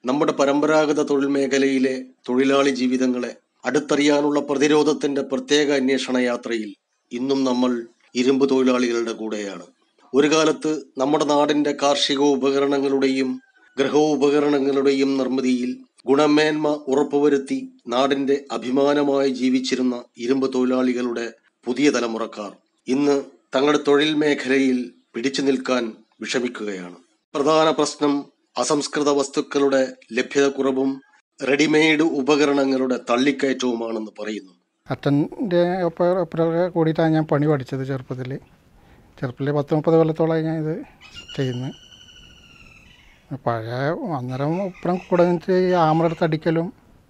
നമ്മുടെ പരമ്പരാഗത തൊഴിൽ മേഖലയിലെ തൊഴിലാളി ജീവിതങ്ങളെ അടുത്തറിയാനുള്ള പ്രതിരോധത്തിന്റെ പ്രത്യേക അന്വേഷണ യാത്രയിൽ ഇന്നും നമ്മൾ ഇരുമ്പ് തൊഴിലാളികളുടെ കൂടെയാണ് ഒരു കാലത്ത് നമ്മുടെ നാടിന്റെ കാർഷിക ഉപകരണങ്ങളുടെയും ഗൃഹോപകരണങ്ങളുടെയും നിർമ്മിതിയിൽ ഗുണമേന്മ ഉറപ്പുവരുത്തി നാടിന്റെ അഭിമാനമായി ജീവിച്ചിരുന്ന ഇരുമ്പ് തൊഴിലാളികളുടെ പുതിയ തലമുറക്കാർ ഇന്ന് തങ്ങളുടെ തൊഴിൽ മേഖലയിൽ പിടിച്ചു നിൽക്കാൻ വിഷമിക്കുകയാണ് പ്രധാന പ്രശ്നം അസംസ്കൃത വസ്തുക്കളുടെ ലഭ്യതക്കുറവും റെഡിമെയ്ഡ് ഉപകരണങ്ങളുടെ തള്ളിക്കയറ്റവുമാണെന്ന് പറയുന്നു അച്ഛൻ്റെ ഒപ്പം ഒപ്പരൊക്കെ കൂടിയിട്ടാണ് ഞാൻ പണി പഠിച്ചത് ചെറുപ്പത്തിൽ ചെറുപ്പത്തിൽ പത്ത് മുപ്പത് കൊല്ലത്തോളമായി ഞാൻ ഇത് ചെയ്യുന്നത് പഴയ അന്നേരം ഒപ്പരം കൂടെ നിന്നിട്ട് ഈ ആമറെടുത്ത് അടിക്കലും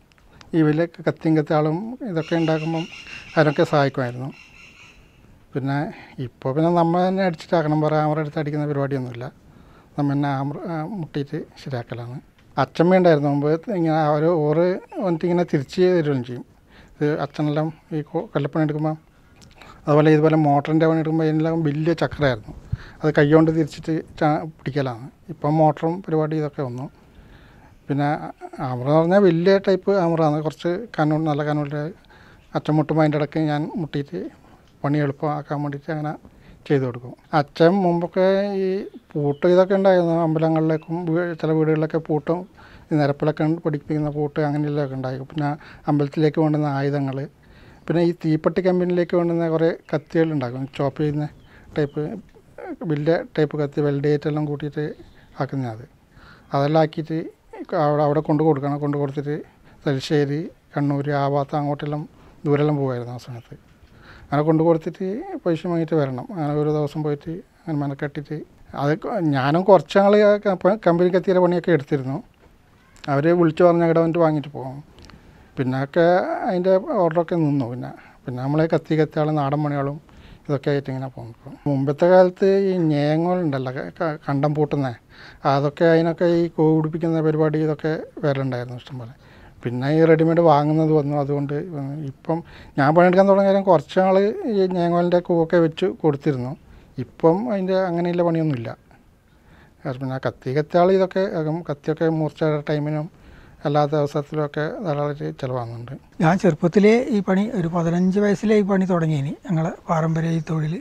ഈ വലിയ കത്തിയും കത്തിയാളും ഇതൊക്കെ ഉണ്ടാക്കുമ്പം അതിനൊക്കെ സഹായിക്കുമായിരുന്നു പിന്നെ ഇപ്പോൾ പിന്നെ നമ്മൾ തന്നെ അടിച്ചിട്ടാക്കണം വേറെ ആമറെടുത്ത് അടിക്കുന്ന പരിപാടിയൊന്നുമില്ല നമ്മൾ തന്നെ ആമർ ആ, മുട്ടിയിട്ട് ശരിയാക്കലാണ് അച്ഛമ്മ ഉണ്ടായിരുന്നു മുമ്പ് ഇങ്ങനെ അവർ ഓറ് വന്നിട്ട് ഇങ്ങനെ തിരിച്ച് തരുകയും ചെയ്യും ഇത് അച്ഛനെല്ലാം ഈ കൊ- കൊല്ലപ്പണി എടുക്കുമ്പോൾ അതുപോലെ ഇതുപോലെ മോട്ടറിൻ്റെ പണി എടുക്കുമ്പോൾ അതിനെല്ലാം വലിയ ചക്രമായിരുന്നു അത് കൈകൊണ്ട് തിരിച്ചിട്ട് ചാ- പിടിക്കലാണ് ഇപ്പം മോട്ടറും പരിപാടി ഇതൊക്കെ വന്നു പിന്നെ ആമറ എന്ന് പറഞ്ഞാൽ വലിയ ടൈപ്പ് ആമറാണ് കുറച്ച് കനൂൺ നല്ല കനൂണിൻ്റെ അച്ഛൻ മുട്ടുമ്പോൾ അതിൻ്റെ ഇടയ്ക്ക് ഞാൻ മുട്ടിയിട്ട് പണി എളുപ്പമാക്കാൻ വേണ്ടിയിട്ട് അങ്ങനെ ചെയ്തു കൊടുക്കും അച്ഛൻ മുമ്പൊക്കെ ഈ പൂട്ട് ഇതൊക്കെ ഉണ്ടായിരുന്നു അമ്പലങ്ങളിലേക്കും വീ- ചില വീടുകളിലൊക്കെ പൂട്ടും ഈ നിരപ്പിലൊക്കെ പഠിപ്പിക്കുന്ന പൂട്ട് അങ്ങനെയുള്ളതൊക്കെ ഉണ്ടായിരുന്നു പിന്നെ അമ്പലത്തിലേക്ക് കൊണ്ടുവന്ന ആയുധങ്ങൾ പിന്നെ ഈ തീപ്പെട്ടി കമ്പനിയിലേക്ക് കൊണ്ടുവന്ന കുറേ കത്തികൾ ഉണ്ടാക്കും ചോപ്പ് ചെയ്യുന്ന ടൈപ്പ് വലിയ ടൈപ്പ് കത്തി വെൽഡേറ്റെല്ലാം കൂട്ടിയിട്ട് ആക്കുന്ന അത് അതെല്ലാം ആക്കിയിട്ട് അവിടെ അവിടെ കൊണ്ട് കൊടുക്കണം കൊണ്ട് കൊടുത്തിട്ട് തലശ്ശേരി കണ്ണൂർ ആ ഭാഗത്ത് അങ്ങോട്ടെല്ലാം ദൂരെല്ലാം പോകുമായിരുന്നു ആ സമയത്ത് അങ്ങനെ കൊണ്ട് കൊടുത്തിട്ട് പൈസ വാങ്ങിയിട്ട് വരണം അങ്ങനെ ഒരു ദിവസം പോയിട്ട് അങ്ങനെ മെനക്കെട്ടിട്ട് അത് കൊ- ഞാനും കുറച്ച് നാൾ കമ്പനിക്ക് എത്തിയ പണിയൊക്കെ എടുത്തിരുന്നു അവർ വിളിച്ചു പറഞ്ഞ ഇവിടെ വന്നിട്ട് വാങ്ങിയിട്ട് പോകും പിന്നൊക്കെ അതിൻ്റെ ഓർഡറൊക്കെ നിന്നു പിന്നെ പിന്നെ നമ്മളെ കത്തി കത്തിയാളും നാടൻ പണികളും ഇതൊക്കെ ആയിട്ട് ഇങ്ങനെ പോകും ഇപ്പം. മുമ്പത്തെ കാലത്ത് ഈ ഞേങ്ങളുണ്ടല്ലോ ക- ക- കണ്ടം പൂട്ടുന്നത് അതൊക്കെ അതിനൊക്കെ ഈ കോവിടിപ്പിക്കുന്ന പരിപാടി ഇതൊക്കെ വരലുണ്ടായിരുന്നു ഇഷ്ടംപോലെ പിന്നെ ഈ റെഡിമെയ്ഡ് വാങ്ങുന്നത് വന്നു അതുകൊണ്ട് ഇപ്പം ഞാൻ പണിയെടുക്കാൻ തുടങ്ങിയ നേരം കുറച്ച് നാൾ ഈ ഞേങ്ങോലിൻ്റെ കൂവൊക്കെ വെച്ച് കൊടുത്തിരുന്നു ഇപ്പം അതിൻ്റെ അങ്ങനെയുള്ള പണിയൊന്നുമില്ല കാരണം പിന്നെ കത്തി കത്തിയാൾ ഇതൊക്കെ ആകും. കത്തിയൊക്കെ മൂർച്ചയുടെ ടൈമിനും അല്ലാത്ത അവസരത്തിലൊക്കെ ധാരാളം ചിലവാകുന്നുണ്ട് ഞാൻ ചെറുപ്പത്തിലേ ഈ പണി ഒരു പതിനഞ്ച് വയസ്സിലേ ഈ പണി തുടങ്ങിയിനി ഞങ്ങളെ പാരമ്പര്യ ഈ തൊഴിൽ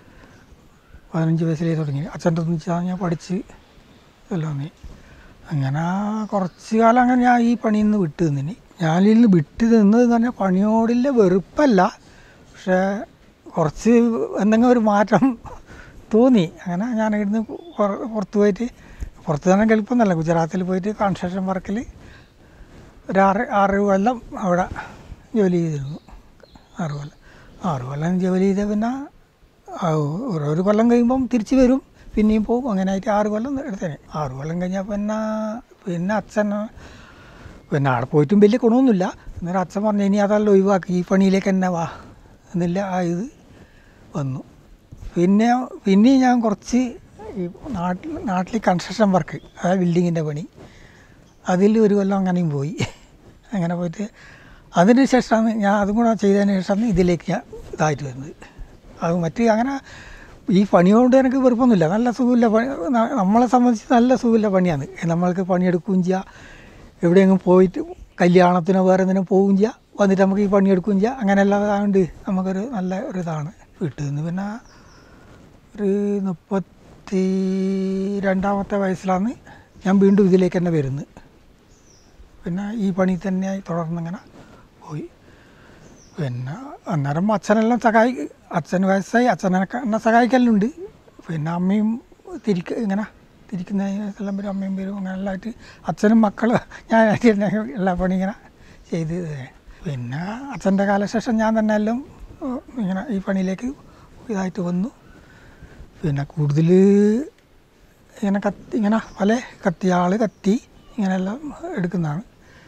പതിനഞ്ച് വയസ്സിലേ തുടങ്ങി അച്ഛൻ്റെ അടുത്ത് വെച്ചാൽ ഞാൻ പഠിച്ച് എല്ലാം നീ അങ്ങനെ കുറച്ച് കാലം അങ്ങനെ ഞാൻ ഈ പണിയിൽ നിന്ന് വിട്ട് നിന്നിനി ഞാനിൽ നിന്ന് വിട്ട് നിന്നത് എന്ന് പറഞ്ഞാൽ പണിയോടുള്ള വെറുപ്പല്ല പക്ഷേ കുറച്ച് എന്തെങ്കിലും ഒരു മാറ്റം തോന്നി അങ്ങനെ ഞാൻ ഇവിടുന്ന് പുറ- പുറത്ത് പോയിട്ട് പുറത്ത് തന്നെ ഗൾഫൊന്നല്ല ഗുജറാത്തിൽ പോയിട്ട് കൺസ്ട്രക്ഷൻ വർക്കിൽ ഒരു ആറ് ആറ് കൊല്ലം അവിടെ ജോലി ചെയ്തിരുന്നു ആറ് കൊല്ലം ആറ് കൊല്ലം ജോലി ചെയ്ത പിന്നെ ആ ഓരോരോ കൊല്ലം കഴിയുമ്പം തിരിച്ച് വരും പിന്നെയും പോകും അങ്ങനെ ആയിട്ട് ആറ് കൊല്ലം എടുത്തേനെ ആറ് കൊല്ലം കഴിഞ്ഞാൽ പിന്നെ പിന്നെ അച്ഛൻ പിന്നെ അവിടെ പോയിട്ടും വലിയ ഗുണമൊന്നുമില്ല അന്നേരം അച്ഛൻ പറഞ്ഞു ഇനി അതെല്ലാം ഒഴിവാക്കി ഈ പണിയിലേക്ക് തന്നെ വാ എന്നില്ല ആ ഇത് വന്നു പിന്നെ പിന്നെയും ഞാൻ കുറച്ച് ഈ നാട്ടിൽ നാട്ടിൽ കൺസ്ട്രക്ഷൻ വർക്ക് അതായത് ബിൽഡിങ്ങിൻ്റെ പണി അതിൽ ഒരു കൊല്ലം അങ്ങനെയും പോയി അങ്ങനെ പോയിട്ട് അതിന് ശേഷമാണ് ഞാൻ അതും കൂടെ ചെയ്തതിന് ശേഷമാണ് ഇതിലേക്ക് ഞാൻ ഇതായിട്ട് വരുന്നത് അത് മറ്റ് അങ്ങനെ ഈ പണിയോട് എനിക്ക് വെറുപ്പൊന്നുമില്ല നല്ല സുഖമില്ല പണി ന- നമ്മളെ സംബന്ധിച്ച് നല്ല സുഖമില്ല പണിയാണ് നമ്മൾക്ക് പണിയെടുക്കുകയും ചെയ്യാം എവിടെയെങ്കിലും പോയിട്ട് കല്യാണത്തിനോ വേറെ എന്തിനോ പോവുകയും ചെയ്യാം വന്നിട്ട് നമുക്ക് ഈ പണിയെടുക്കുകയും ചെയ്യാം അങ്ങനെയെല്ലാം ആയതുകൊണ്ട് നമുക്കൊരു നല്ല ഒരു ഇതാണ് വീട്ടിൽ നിന്ന് പിന്നെ ഒരു മുപ്പത്തി രണ്ടാമത്തെ വയസ്സിലാണ് ഞാൻ വീണ്ടും ഇതിലേക്ക് തന്നെ വരുന്നത് പിന്നെ ഈ പണി തന്നെ തുടർന്നിങ്ങനെ പോയി പിന്നെ അന്നേരം അച്ഛനെല്ലാം സഹായി അച്ഛൻ വയസ്സായി അച്ഛനൊക്കെ എന്നെ സഹായിക്കലുണ്ട് പിന്നെ അമ്മയും തിരിക്ക ഇങ്ങനെ തിരിക്കുന്നതിനെല്ലാം വരും അമ്മയും വരും അങ്ങനെ എല്ലാം ആയിട്ട് അച്ഛനും മക്കളും ഞാനായിട്ട് തന്നെ എല്ലാ പണി ഇങ്ങനെ ചെയ്ത് പിന്നെ അച്ഛൻ്റെ കാലശേഷം ഞാൻ തന്നെ എല്ലാം ഏഹ്, ഇങ്ങനെ ഈ പണിയിലേക്ക് ഇതായിട്ട് വന്നു പിന്നെ കൂടുതൽ ഇങ്ങനെ കത്തി ഇങ്ങനെ പല കത്തിയാൾ കത്തി ഇങ്ങനെയെല്ലാം എടുക്കുന്നതാണ്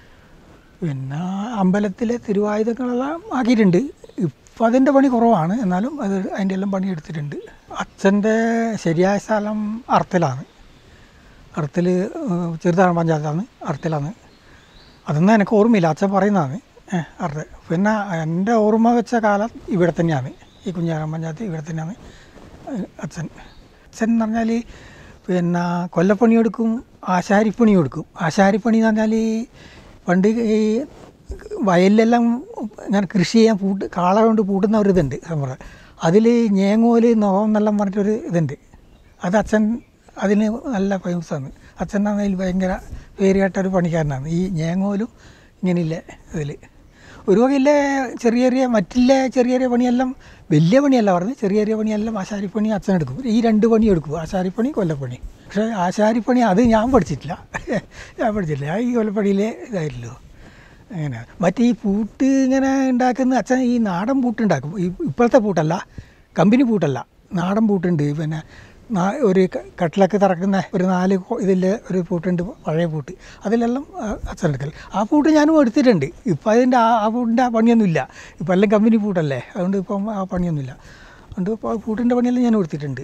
പിന്നെ അമ്പലത്തിലെ തിരുവായുധങ്ങളെല്ലാം ആക്കിയിട്ടുണ്ട് ഇപ്പം അതിൻ്റെ പണി കുറവാണ് എന്നാലും അത് അതിൻ്റെ എല്ലാം പണി എടുത്തിട്ടുണ്ട് അച്ഛൻ്റെ ശരിയായ സ്ഥലം അർത്തിലാണ് അർത്തിൽ ചെറുതാണ് പഞ്ചായത്താണ് അർത്തിലാണ് അതൊന്നും എനിക്ക് ഓർമ്മയില്ല അച്ഛൻ പറയുന്നതാണ് ഏഹ് അർത്ത് പിന്നെ എൻ്റെ ഓർമ്മ വെച്ച കാലം ഇവിടെ തന്നെയാണ് ഈ കുഞ്ഞാറം പഞ്ചായത്ത് ഇവിടെ തന്നെയാണ് ഏഹ് അച്ഛൻ അച്ഛൻ എന്ന് പറഞ്ഞാൽ പിന്നെ കൊല്ലപ്പണി എടുക്കും ആശാരിപ്പണി എടുക്കും ആശാരിപ്പണി എന്ന് പറഞ്ഞാൽ പണ്ട് ഈ വയലിലെല്ലാം ഇങ്ങനെ കൃഷി ചെയ്യാൻ പൂട്ട് കാള കൊണ്ട് പൂട്ടുന്ന ഒരു ഇതുണ്ട് സംഭവം അതിൽ ഞേങ്ങോല് നോവം എന്നെല്ലാം പറഞ്ഞിട്ടൊരു ഇതുണ്ട് അത് അച്ഛൻ അതിന് നല്ല ഫേമസാണ് അച്ഛൻ അതിൽ ഭയങ്കര പേര് കേട്ട ഒരു പണിക്കാരനാണ് ഈ ഞേങ്ങോലും ഇങ്ങനെയില്ല ഇതിൽ ഒരു വകയിലെ ചെറിയ ചെറിയ മറ്റില്ല ചെറിയ ചെറിയ പണിയെല്ലാം വലിയ പണിയല്ല പറഞ്ഞ് ചെറിയ ചെറിയ പണിയെല്ലാം ആശാരിപ്പണി അച്ഛൻ എടുക്കും ഈ രണ്ട് പണി എടുക്കും ആശാരിപ്പണി കൊല്ലപ്പണി പക്ഷേ ആശാരിപ്പണി അത് ഞാൻ പഠിച്ചിട്ടില്ല ഞാൻ പഠിച്ചിട്ടില്ല ഞാൻ ഈ കൊല്ലപ്പണിയിലെ ഇതായില്ലല്ലോ അങ്ങനെ മറ്റേ ഈ പൂട്ട് ഇങ്ങനെ ഉണ്ടാക്കുന്ന അച്ഛൻ ഈ നാടൻ പൂട്ട് ഉണ്ടാക്കും ഈ ഇപ്പോഴത്തെ പൂട്ടല്ല കമ്പനി പൂട്ടല്ല നാടൻ പൂട്ടുണ്ട് പിന്നെ നാ- ഒരു ക- കട്ടിലൊക്കെ തറക്കുന്ന ഒരു നാല് ഇതിൽ ഒരു പൂട്ടുണ്ട് പഴയ പൂട്ട് അതിലെല്ലാം ആ, അച്ഛൻ എടുക്കൽ ആ പൂട്ട് ഞാനും എടുത്തിട്ടുണ്ട് ഇപ്പം അതിൻ്റെ ആ ആ പൂട്ടിൻ്റെ ആ പണിയൊന്നുമില്ല ഇപ്പം എല്ലാം കമ്പനി പൂട്ടല്ലേ അതുകൊണ്ട് ഇപ്പം ആ പണിയൊന്നുമില്ല അതുകൊണ്ട് ഇപ്പോൾ ആ പൂട്ടിൻ്റെ പണിയെല്ലാം ഞാൻ എടുത്തിട്ടുണ്ട്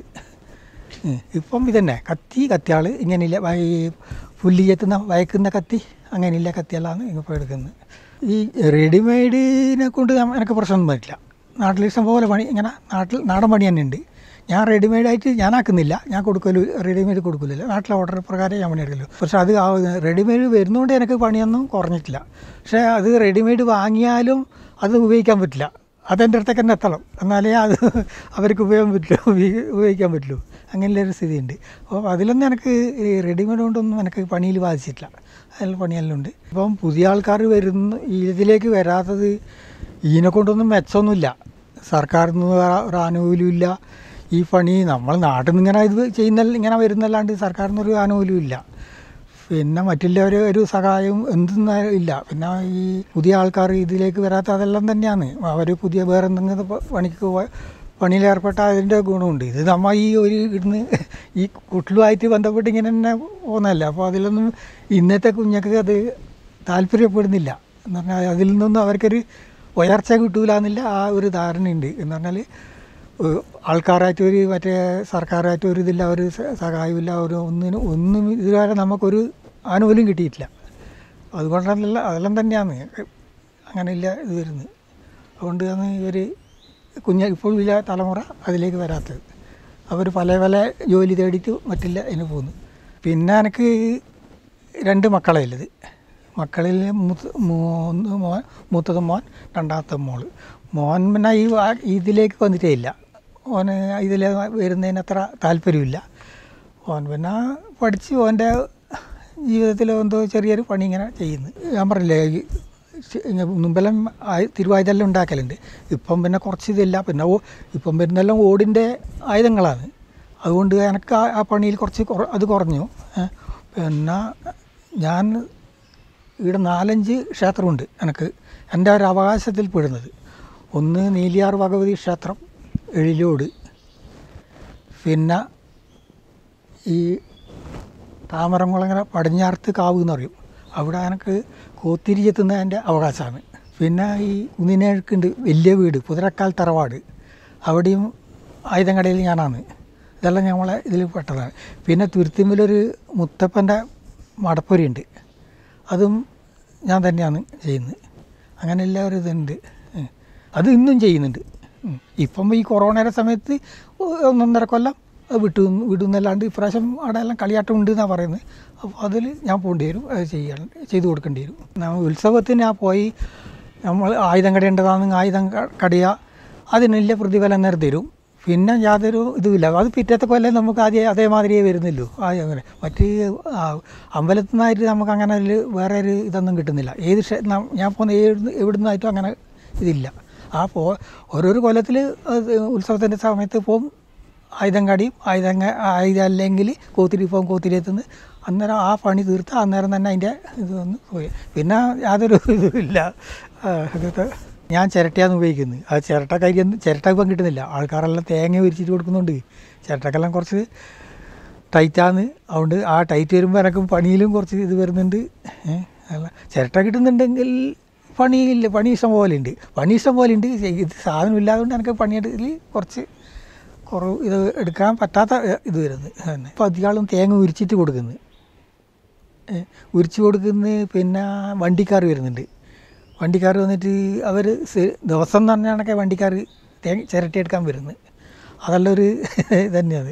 ഉം. ഇപ്പം ഇതന്നെ കത്തി കത്തിയാൾ ഇങ്ങനെയില്ല വയ- ഈ പുല്ലി ചെത്തുന്ന വയക്കുന്ന കത്തി അങ്ങനെയില്ല കത്തിയെല്ലാം ഇപ്പോൾ എടുക്കുന്നത് ഈ റെഡിമെയ്ഡിനെ കൊണ്ട് നമ്മ- എനിക്ക് പ്രശ്നമൊന്നും പറ്റില്ല നാട്ടിൽ ഇഷ്ടം പോലെ പണി ഇങ്ങനെ നാട്ടിൽ നാടൻ പണി തന്നെ ഉണ്ട് ഞാൻ റെഡിമെയ്ഡായിട്ട് ഞാൻ ആക്കുന്നില്ല ഞാൻ കൊടുക്കലു റെഡിമെയ്ഡ് കൊടുക്കില്ല നാട്ടിലെ ഓർഡർ പ്രകാരം ഞാൻ പണി എടുക്കലു പക്ഷേ അത് ആ- റെഡിമെയ്ഡ് വരുന്നതുകൊണ്ട് എനിക്ക് പണിയൊന്നും കുറഞ്ഞിട്ടില്ല പക്ഷേ അത് റെഡിമെയ്ഡ് വാങ്ങിയാലും അത് ഉപയോഗിക്കാൻ പറ്റില്ല അതെൻ്റെ അടുത്തേക്ക് തന്നെ എത്തണം എന്നാലേ അത് അവർക്ക് ഉപയോഗം പറ്റുള്ളൂ ഉപയോഗി- ഉപയോഗിക്കാൻ പറ്റുള്ളൂ അങ്ങനെയുള്ള ഒരു സ്ഥിതിയുണ്ട് അപ്പോൾ അതിലൊന്നും എനിക്ക് ഈ റെഡിമെയ്ഡ് കൊണ്ടൊന്നും എനിക്ക് പണിയിൽ ബാധിച്ചിട്ടില്ല അതിൽ പണിയെല്ലാം ഉണ്ട് ഇപ്പം പുതിയ ആൾക്കാർ വരുന്ന ഇതിലേക്ക് വരാത്തത് ഇതിനെ കൊണ്ടൊന്നും മെച്ചമൊന്നുമില്ല സർക്കാരിൽ നിന്ന് വേറെ ഒരു ആനുകൂല്യമില്ല ഈ പണി നമ്മൾ നാട്ടിൽ നിന്ന് ഇങ്ങനെ ഇത് ചെയ്യുന്ന ഇങ്ങനെ വരുന്നല്ലാണ്ട് സർക്കാരിൽ നിന്നൊരു ആനുകൂല്യം ഇല്ല പിന്നെ മറ്റുള്ളവർ ഒരു സഹായവും എന്തെന്നാലും ഇല്ല പിന്നെ ഈ പുതിയ ആൾക്കാർ ഇതിലേക്ക് വരാത്ത അതെല്ലാം തന്നെയാണ് അവർ പുതിയ വേറെ എന്തെങ്കിലും പ- പണിക്ക് പോ- പണിയിലേർപ്പെട്ട അതിൻ്റെ ഗുണമുണ്ട് ഇത് നമ്മൾ ഈ ഒരു ഇടുന്ന് ഈ കുട്ടിലുമായിട്ട് ബന്ധപ്പെട്ട് ഇങ്ങനെ തന്നെ പോകുന്നതല്ല അപ്പോൾ അതിലൊന്നും ഇന്നത്തെ കുഞ്ഞൊക്കെ അത് താല്പര്യപ്പെടുന്നില്ല എന്ന് പറഞ്ഞാൽ അതിൽ നിന്നൊന്നും അവർക്കൊരു ഉയർച്ച കിട്ടൂല എന്നില്ല ആ ഒരു ധാരണയുണ്ട് എന്ന് പറഞ്ഞാൽ ഏഹ് ആൾക്കാരായിട്ട് ഒരു മറ്റേ സർക്കാരായിട്ട് ഒരു ഇതില്ല ഒരു സ- സഹായമില്ല ഒരു ഒന്നിനും ഒന്നും ഇതുവരെ നമുക്കൊരു ആനുകൂല്യം കിട്ടിയിട്ടില്ല അതുകൊണ്ടല്ല അതെല്ലാം തന്നെയാണ് അങ്ങനെ ഇല്ല ഇത് വരുന്നത് അതുകൊണ്ടാണ് ഇവർ കുഞ്ഞ ഇപ്പോൾ ഇല്ല തലമുറ അതിലേക്ക് വരാത്തത് അവർ പല പല ജോലി തേടിയിട്ട് മറ്റില്ല അതിന് പോകുന്നു പിന്നെ എനിക്ക് രണ്ട് മക്കളെ ഉള്ളത് മക്കളിൽ മൂത്ത മൂന്ന് മോൻ മൂത്തത് മോൻ രണ്ടാമത്തെ മോള് മോൻ പിന്നെ ഈ വാ- ഇതിലേക്ക് വന്നിട്ടേ ഇല്ല ഓന് ഇതിൽ വരുന്നതിന് അത്ര താല്പര്യമില്ല ഓൻ പിന്നെ പഠിച്ച് ഓൻ്റെ ജീവിതത്തിൽ എന്തോ ചെറിയൊരു പണി ഇങ്ങനെ ചെയ്യുന്നു ഞാൻ പറഞ്ഞില്ലേ ഈ ചെ- ഇങ്ങ- മുമ്പെല്ലാം ആയു- തിരുവായുധെല്ലാം ഉണ്ടാക്കലുണ്ട് ഇപ്പം പിന്നെ കുറച്ച് ഇതില്ല പിന്നെ ഓ ഇപ്പം വരുന്നെല്ലാം ഓടിൻ്റെ ആയുധങ്ങളാണ് അതുകൊണ്ട് എനിക്ക് ആ ആ പണിയിൽ കുറച്ച് കുറ- അത് കുറഞ്ഞു ഏ. പിന്നെ ഞാൻ ഇവിടെ നാലഞ്ച് ക്ഷേത്രമുണ്ട് എനിക്ക് എൻ്റെ ഒരു അവകാശത്തിൽ പെടുന്നത് ഒന്ന് നീലിയാർ ഭഗവതി ക്ഷേത്രം എഴിലോട് പിന്നെ ഈ താമരംകുളങ്ങര പടിഞ്ഞാറത്ത് കാവ് എന്ന് പറയും അവിടെ എനിക്ക് കോത്തിരി ചെത്തുന്ന എൻ്റെ അവകാശമാണ് പിന്നെ ഈ കുന്നിനേഴ്ക്കുണ്ട് വലിയ വീട് കുതിരക്കാൽ തറവാട് അവിടെയും ആയുധങ്കടയിൽ ഞാനാണ് ഇതെല്ലാം ഞങ്ങളെ ഇതിൽ പെട്ടതാണ് പിന്നെ തുരുത്തിമ്മിലൊരു മുത്തപ്പൻ്റെ മടപ്പൊരിയുണ്ട് അതും ഞാൻ തന്നെയാണ് ചെയ്യുന്നത് അങ്ങനെ എല്ലാവരും ഇതുണ്ട് ഉം. അത് ഇന്നും ചെയ്യുന്നുണ്ട് ഉം. ഇപ്പം ഈ കൊറോണയുടെ സമയത്ത് ഒന്നൊന്നര കൊല്ലം അത് വിട്ടു വിടുന്നല്ലാണ്ട് ഇപ്രാവശ്യം അവിടെ എല്ലാം കളിയാട്ടം ഉണ്ട് എന്നാണ് പറയുന്നത് അപ്പോൾ അതിൽ ഞാൻ പോകേണ്ടി വരും അത് ചെയ്യാൻ ചെയ്തു കൊടുക്കേണ്ടി വരും നമ്മൾ ഉത്സവത്തിന് ഞാൻ പോയി നമ്മൾ ആയുധം കടയേണ്ടതാണെങ്കിൽ ആയുധം ക- കടയുക അതിനുള്ള പ്രതിഫലം നേരം തരും പിന്നെ യാതൊരു ഇതുമില്ല അത് പിറ്റത്തെ കൊല്ലം നമുക്ക് ആദ്യം അതേമാതിരിയേ വരുന്നില്ലൂ ആ അങ്ങനെ മറ്റ് ആ, അമ്പലത്തിൽ നിന്നായിട്ട് നമുക്ക് അങ്ങനെ ഒരു വേറെ ഒരു ഇതൊന്നും കിട്ടുന്നില്ല ഏത് ക്ഷേ- ന- ഞാൻ പോകുന്ന ഏത് എവിടെ നിന്നായിട്ടും അങ്ങനെ ഇതില്ല ആ പോ ഓരോരോ കൊല്ലത്തിൽ ഉത്സവത്തിൻ്റെ സമയത്ത് പോകും ആയുധം കടിയും ആയുധം ക- ആയുധം അല്ലെങ്കിൽ കോത്തിരി പോകും കോത്തിരി എത്തുന്നു അന്നേരം ആ പണി തീർത്ത് അന്നേരം തന്നെ അതിൻ്റെ ഇത് വന്ന് പോയി പിന്നെ യാതൊരു ഇതുമില്ല ആ, അതൊക്കെ ഞാൻ ചിരട്ടയാണ് ഉപയോഗിക്കുന്നത് ആ ചിരട്ട കാര്യം ചിരട്ട ഇപ്പം കിട്ടുന്നില്ല ആൾക്കാരെല്ലാം തേങ്ങ വിരിച്ചിട്ട് കൊടുക്കുന്നുണ്ട് ചിരട്ടക്കെല്ലാം കുറച്ച് ടൈറ്റാണ് അതുകൊണ്ട് ആ ടൈറ്റ് വരുമ്പോൾ എനക്കും പണിയിലും കുറച്ച് ഇത് വരുന്നുണ്ട് ഏ, അല്ല ചിരട്ട കിട്ടുന്നുണ്ടെങ്കിൽ പണിയില്ല പണി ഇഷ്ടം പോലെ ഉണ്ട് പണി ഇഷ്ടം പോലെ ഉണ്ട് ഇത് സാധനം ഇല്ലാത്തതുകൊണ്ട് എനിക്ക് പണിയെടുക്കൽ കുറച്ച് കുറവ് ഇത് എടുക്കാൻ പറ്റാത്ത ഏ, ഇത് വരുന്നത് തന്നെ ഇപ്പോൾ അധികം തേങ്ങ ഉരിച്ചിട്ട് കൊടുക്കുന്നത് ഏ, ഉരിച്ച് കൊടുക്കുന്ന പിന്നെ വണ്ടിക്കാർ വരുന്നുണ്ട് വണ്ടിക്കാർ വന്നിട്ട് അവർ ദിവസം എന്ന് പറഞ്ഞാണൊക്കെ വണ്ടിക്കാർ തേങ്ങ ചിരട്ടി എടുക്കാൻ വരുന്നത് അതെല്ലാം ഒരു തന്നെയാണ്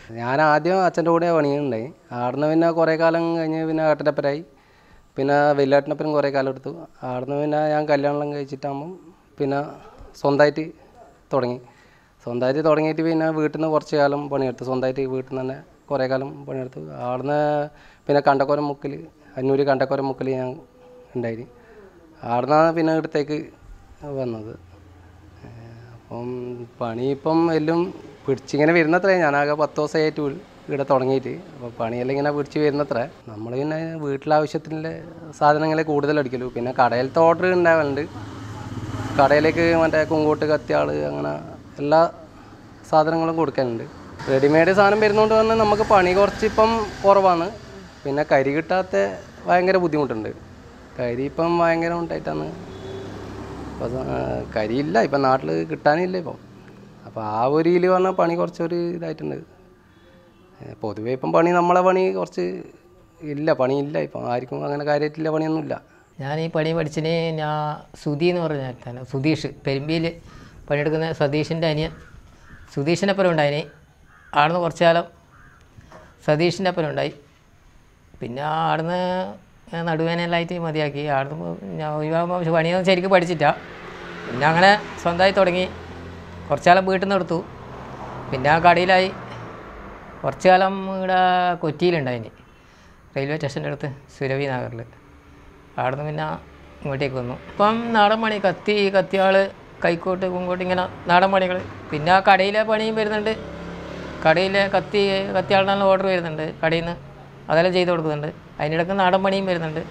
ഞാൻ ആദ്യം അച്ഛൻ്റെ കൂടെ പണിയുണ്ടായി ആടുന്ന് പിന്നെ കുറേ കാലം കഴിഞ്ഞ് പിന്നെ ഏട്ടൻ്റെപ്പരായി പിന്നെ വലിയേട്ടനപ്പനും കുറേ കാലം എടുത്തു ആടുന്ന് പിന്നെ ഞാൻ കല്യാണം കഴിച്ചിട്ടാകുമ്പം പിന്നെ സ്വന്തമായിട്ട് തുടങ്ങി സ്വന്തമായിട്ട് തുടങ്ങിയിട്ട് പിന്നെ വീട്ടിൽ നിന്ന് കുറച്ച് കാലം പണിയെടുത്തു സ്വന്തമായിട്ട് വീട്ടിൽ നിന്ന് തന്നെ കുറേ കാലം പണിയെടുത്തു ആടുന്ന് പിന്നെ കണ്ടക്കോരം മുക്കിൽ അന്നൂര് കണ്ടക്കോരം മുക്കിൽ ഞാൻ ഉണ്ടായി ആടുന്നാണ് പിന്നെ ഇവിടത്തേക്ക് വന്നത് അപ്പം പണി ഇപ്പം എല്ലാം പിടിച്ചിങ്ങനെ വരുന്നത്രേ ഞാനാകെ പത്ത് ദിവസമായിട്ട് ഇവിടെ തുടങ്ങിയിട്ട് അപ്പോൾ പണിയെല്ലാം ഇങ്ങനെ പിടിച്ച് വരുന്നത്ര നമ്മൾ പിന്നെ വീട്ടിലാവശ്യത്തിൻ്റെ സാധനങ്ങളെ കൂടുതൽ അടിക്കലു പിന്നെ കടയിലത്തെ ഓർഡർ ഉണ്ടാവലുണ്ട് കടയിലേക്ക് മറ്റേ കുങ്കോട്ട് കത്തിയാൾ അങ്ങനെ എല്ലാ സാധനങ്ങളും കൊടുക്കലുണ്ട് റെഡിമെയ്ഡ് സാധനം വരുന്നതുകൊണ്ട് തന്നെ നമുക്ക് പണി കുറച്ച് ഇപ്പം കുറവാണ് പിന്നെ കരി കിട്ടാത്ത ഭയങ്കര ബുദ്ധിമുട്ടുണ്ട് കരി ഇപ്പം ഭയങ്കര ഉണ്ടായിട്ടാണ് അപ്പോൾ കരിയില്ല ഇപ്പം നാട്ടിൽ കിട്ടാനില്ല ഇപ്പം അപ്പോൾ ആ ഒരു ഇതിൽ പറഞ്ഞാൽ പണി കുറച്ചൊരു ഇതായിട്ടുണ്ട് ഏ, പൊതുവേ ഇപ്പം പണി നമ്മളെ പണി കുറച്ച് ഇല്ല പണിയില്ല ഇപ്പം ആർക്കും അങ്ങനെ കാര്യമായിട്ടില്ല പണിയൊന്നുമില്ല ഞാൻ ഈ പണി പഠിച്ചതിന് ഞാൻ സുധി എന്ന് പറഞ്ഞ തന്നെ സുധീഷ് പെരുമ്പിയിൽ പണിയെടുക്കുന്ന സതീഷിൻ്റെ അനിയൻ സുധീഷിൻ്റെ അപ്പുറം ഉണ്ടായിന് ആടുന്ന് കുറച്ച് കാലം സതീഷിൻ്റെ അപ്പുറം ഉണ്ടായി പിന്നെ ആടുന്ന് ഞാൻ നടുവേനലായിട്ട് മതിയാക്കി ആടുന്ന് ഞാൻ ഒഴിവാകുമ്പോൾ പക്ഷെ പണിയൊന്നും ശരിക്കും പഠിച്ചില്ല പിന്നെ അങ്ങനെ സ്വന്തമായി തുടങ്ങി കുറച്ച് കാലം വീട്ടിൽ നിന്ന് എടുത്തു പിന്നെ ആ കടയിലായി കുറച്ച് കാലം ഇവിടെ കൊച്ചിയിലുണ്ടായിന് റെയിൽവേ സ്റ്റേഷൻ്റെ അടുത്ത് സുരവി നഗറിൽ അവിടുന്ന് പിന്നെ ഇങ്ങോട്ടേക്ക് വന്നു ഇപ്പം നാടൻ പണി കത്തി കത്തിയാൾ കൈക്കോട്ട് കുങ്കോട്ട് ഇങ്ങനെ നാടൻ പണികൾ പിന്നെ ആ കടയിലെ പണിയും വരുന്നുണ്ട് കടയിലെ കത്തി കത്തിയാളിനുള്ള ഓർഡർ വരുന്നുണ്ട് കടയിൽ നിന്ന് അതെല്ലാം ചെയ്ത് കൊടുക്കുന്നുണ്ട് അതിനിടയ്ക്ക് നാടൻ പണിയും വരുന്നുണ്ട്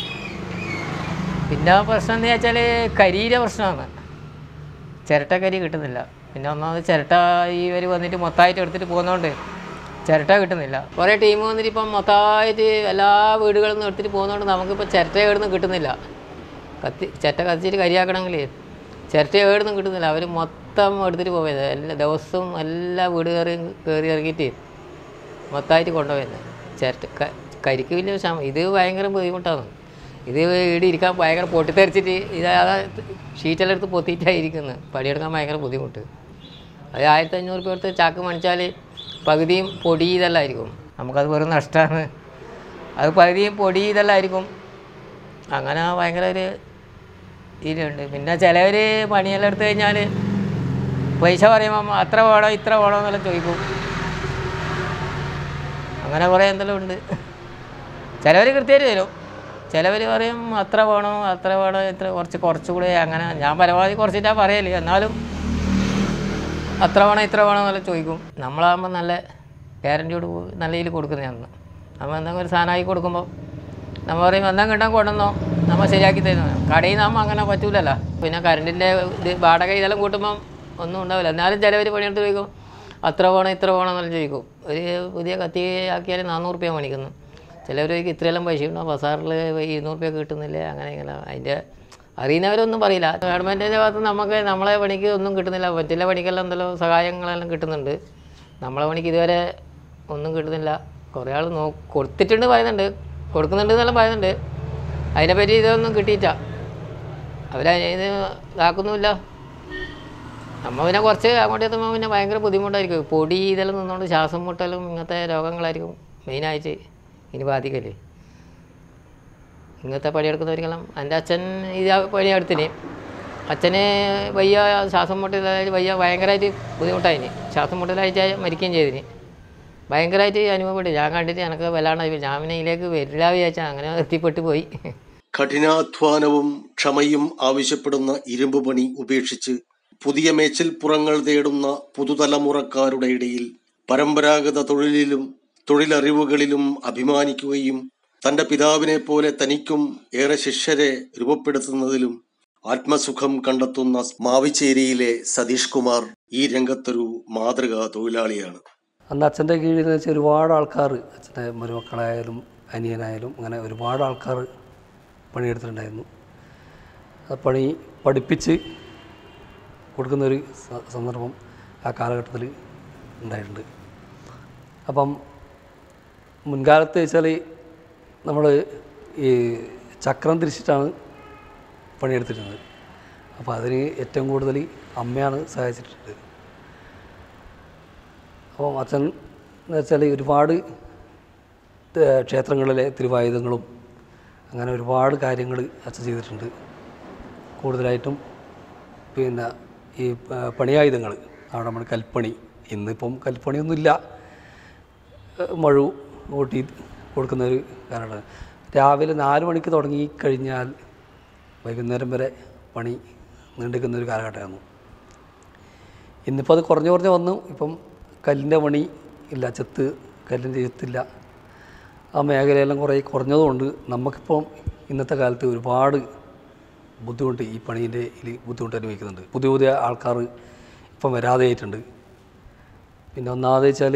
പിന്നെ പ്രശ്നം എന്ന് വെച്ചാൽ കരിയിലെ പ്രശ്നമാണ് ചിരട്ട കരി കിട്ടുന്നില്ല പിന്നെ ഒന്നാമത് ചിരട്ട ഈ ഇവർ വന്നിട്ട് മൊത്തമായിട്ട് എടുത്തിട്ട് പോകുന്നതുകൊണ്ട് ചിരട്ട കിട്ടുന്നില്ല കുറേ ടീം വന്നിട്ട് ഇപ്പം മൊത്തമായിട്ട് എല്ലാ വീടുകളിൽ നിന്ന് എടുത്തിട്ട് പോകുന്നതുകൊണ്ട് നമുക്കിപ്പോൾ ചിരട്ട എവിടുന്ന് കിട്ടുന്നില്ല കത്തി ചിരട്ട കത്തിച്ചിട്ട് കരിയാക്കണമെങ്കിൽ ചിരട്ട എവിടുന്നും കിട്ടുന്നില്ല അവർ മൊത്തം എടുത്തിട്ട് പോയത് എല്ലാ ദിവസവും എല്ലാ വീട് കയറി കയറി ഇറങ്ങിയിട്ട് മൊത്തമായിട്ട് കൊണ്ടുപോയത് ചിരട്ട ക- കരിക്ക് വലിയ ക്ഷാമം ഇത് ഭയങ്കര ബുദ്ധിമുട്ടാണ് ഇത് ഇവിടെ ഇരിക്കാൻ ഭയങ്കര പൊട്ടിത്തെറിച്ചിട്ട് ഇത് അതാ ഷീറ്റെല്ലാം എടുത്ത് പൊത്തിയിട്ടായിരിക്കുന്നത് പണിയെടുക്കാൻ ഭയങ്കര ബുദ്ധിമുട്ട് അത് ആയിരത്തി അഞ്ഞൂറ് രൂപ എടുത്ത് ചാക്ക് മണിച്ചാൽ പകുതിയും പൊടി ഇതെല്ലാം ആയിരിക്കും നമുക്കത് വെറും നഷ്ടമാണ് അത് പകുതിയും പൊടി ഇതെല്ലാം ആയിരിക്കും അങ്ങനെ ഭയങ്കര ഒരു ഇതിലുണ്ട് പിന്നെ ചിലവർ പണിയെല്ലാം എടുത്തു കഴിഞ്ഞാൽ പൈസ പറയുമ്പോൾ അത്ര വേണോ ഇത്ര വേണോ എന്നെല്ലാം ചോദിക്കും അങ്ങനെ കുറേ എന്തെല്ലാം ഉണ്ട് ചിലവർ കൃത്യമായിട്ട് തരും ചിലവർ പറയും അത്ര വേണോ അത്ര വേണോ ഇത്ര കുറച്ച് കുറച്ചുകൂടെ അങ്ങനെ ഞാൻ പരമാവധി കുറച്ചിട്ടാണ് പറയല് എന്നാലും അത്ര വേണം ഇത്ര വേണം എന്നെല്ലാം ചോദിക്കും നമ്മളാകുമ്പോൾ നല്ല ഗ്യാരൻറ്റിയോട് നല്ല രീതിയിൽ കൊടുക്കുന്നതാണ് നമ്മൾ എന്തെങ്കിലും ഒരു സാധനമാക്കി കൊടുക്കുമ്പോൾ നമ്മൾ പറയും എന്തെങ്കിലും കിട്ടാൻ കൊണ്ടുവന്നോ നമ്മൾ ശരിയാക്കി തരുന്നു കടയിൽ നിന്നാകുമ്പോൾ അങ്ങനെ പറ്റൂലല്ലോ പിന്നെ കറണ്ടിൻ്റെ ഇത് വാടക ഇതെല്ലാം കൂട്ടുമ്പം ഒന്നും ഉണ്ടാവില്ല എന്നാലും ചിലവർ പണിയെടുത്ത് ചോദിക്കും അത്ര വേണം ഇത്ര വേണം എന്നെല്ലാം ചോദിക്കും ഒരു പുതിയ കത്തി ആക്കിയാൽ നാനൂറ് റുപ്യ മേടിക്കുന്നു ചിലവർ ചോദിക്കും ഇത്രയെല്ലാം പൈസ ഉണ്ടോ ബസാറിൽ ഇരുന്നൂറ് റുപ്യ കിട്ടുന്നില്ലേ അങ്ങനെ ഇങ്ങനെ അതിൻ്റെ അറിയുന്നവരൊന്നും പറയില്ല ഗവൺമെൻറ്റിൻ്റെ ഭാഗത്ത് നമുക്ക് നമ്മളെ പണിക്ക് ഒന്നും കിട്ടുന്നില്ല മറ്റുള്ള പണിക്കെല്ലാം എന്തെല്ലോ സഹായങ്ങളെല്ലാം കിട്ടുന്നുണ്ട് നമ്മളെ പണിക്ക് ഇതുവരെ ഒന്നും കിട്ടുന്നില്ല കുറേ ആൾ നോ കൊടുത്തിട്ടുണ്ട് പറയുന്നുണ്ട് കൊടുക്കുന്നുണ്ട് എന്നെല്ലാം പറയുന്നുണ്ട് അതിനെപ്പറ്റി ഇതൊന്നും കിട്ടിയിട്ട അവരത് ഇതാക്കുന്നുമില്ല നമ്മൾ പിന്നെ കുറച്ച് അങ്ങോട്ട് എത്തുമ്പോൾ പിന്നെ ഭയങ്കര ബുദ്ധിമുട്ടായിരിക്കും പൊടി ഇതെല്ലാം നിന്നുകൊണ്ട് ശ്വാസം മുട്ടലും ഇങ്ങനത്തെ രോഗങ്ങളായിരിക്കും മെയിനായിട്ട് ഇനി ബാധിക്കല്ലേ ഇങ്ങനത്തെ പണിയെടുക്കുന്നവർക്കെല്ലാം എൻ്റെ അച്ഛൻ ഇത് പണിയെടുത്തിന് അച്ഛന് വയ്യ ശ്വാസം മുട്ടലായിട്ട് വയ്യ ഭയങ്കരമായിട്ട് ബുദ്ധിമുട്ടായിന് ശ്വാസം മുട്ടലായിട്ട് മരിക്കുകയും ചെയ്തിന് ഭയങ്കരമായിട്ട് അനുഭവപ്പെട്ടു ഞാൻ കണ്ടിട്ട് എനിക്ക് വല്ലാണ്ടായി പോയി. ഞാൻ പിന്നെ ഇതിലേക്ക് വരില്ല വിചാരിച്ചാൽ അങ്ങനെ എത്തിപ്പെട്ട് പോയി കഠിനാധ്വാനവും ക്ഷമയും ആവശ്യപ്പെടുന്ന ഇരുമ്പ് പണി ഉപേക്ഷിച്ച് പുതിയ മേച്ചിൽപ്പുറങ്ങൾ തേടുന്ന പുതുതലമുറക്കാരുടെ ഇടയിൽ പരമ്പരാഗത തൊഴിലിലും തൊഴിലറിവുകളിലും അഭിമാനിക്കുകയും തന്റെ പിതാവിനെ പോലെ തനിക്കും ഏറെ ശിഷ്യരെ രൂപപ്പെടുത്തുന്നതിലും ആത്മസുഖം കണ്ടെത്തുന്ന മാവിച്ചേരിയിലെ സതീഷ് കുമാർ ഈ രംഗത്തൊരു മാതൃകാ തൊഴിലാളിയാണ് അന്ന് അച്ഛൻ്റെ കീഴിൽ എന്ന് വെച്ചാൽ ഒരുപാട് ആൾക്കാർ അച്ഛൻ്റെ മരുമക്കളായാലും അനിയനായാലും അങ്ങനെ ഒരുപാട് ആൾക്കാർ പണിയെടുത്തിട്ടുണ്ടായിരുന്നു ആ പണി പഠിപ്പിച്ച് കൊടുക്കുന്നൊരു സ- സന്ദർഭം ആ കാലഘട്ടത്തിൽ ഉണ്ടായിട്ടുണ്ട് അപ്പം മുൻകാലത്ത് വെച്ചാൽ നമ്മൾ ഈ ചക്രം തിരിച്ചിട്ടാണ് പണിയെടുത്തിരുന്നത് അപ്പോൾ അതിന് ഏറ്റവും കൂടുതൽ അമ്മയാണ് സഹായിച്ചിട്ടുള്ളത് അപ്പോൾ അച്ഛൻ എന്ന് വെച്ചാൽ ഒരുപാട് ത- ക്ഷേത്രങ്ങളിലെ തിരുവായുധങ്ങളും അങ്ങനെ ഒരുപാട് കാര്യങ്ങൾ അച്ഛൻ ചെയ്തിട്ടുണ്ട് കൂടുതലായിട്ടും പിന്നെ ഈ പ- പണിയായുധങ്ങൾ അവിടെ നമ്മൾ കൽപ്പണി ഇന്നിപ്പം കൽപ്പണിയൊന്നുമില്ല ഏഹ് മഴു ഓട്ടി കൊടുക്കുന്ന ഒരു കാലമാണ് രാവിലെ നാല് മണിക്ക് തുടങ്ങി കഴിഞ്ഞാൽ വൈകുന്നേരം വരെ പണി നീണ്ടിക്കുന്ന ഒരു കാലഘട്ടമായിരുന്നു ഇന്നിപ്പോൾ അത് കുറഞ്ഞു കുറഞ്ഞ് വന്നു ഇപ്പം കല്ലിൻ്റെ പണി ഇല്ല ചെത്ത് കല്ലിൻ്റെ ചെത്തില്ല ആ മേഖലയെല്ലാം കുറേ കുറഞ്ഞതുകൊണ്ട് നമുക്കിപ്പം ഇന്നത്തെ കാലത്ത് ഒരുപാട് ബുദ്ധിമുട്ട് ഈ പണീൻ്റെ ഇതിൽ ബുദ്ധിമുട്ട് അനുഭവിക്കുന്നുണ്ട് പുതിയ പുതിയ ആൾക്കാർ ഇപ്പം വരാതെ ആയിട്ടുണ്ട് പിന്നെ ഒന്നാമത് വെച്ചാൽ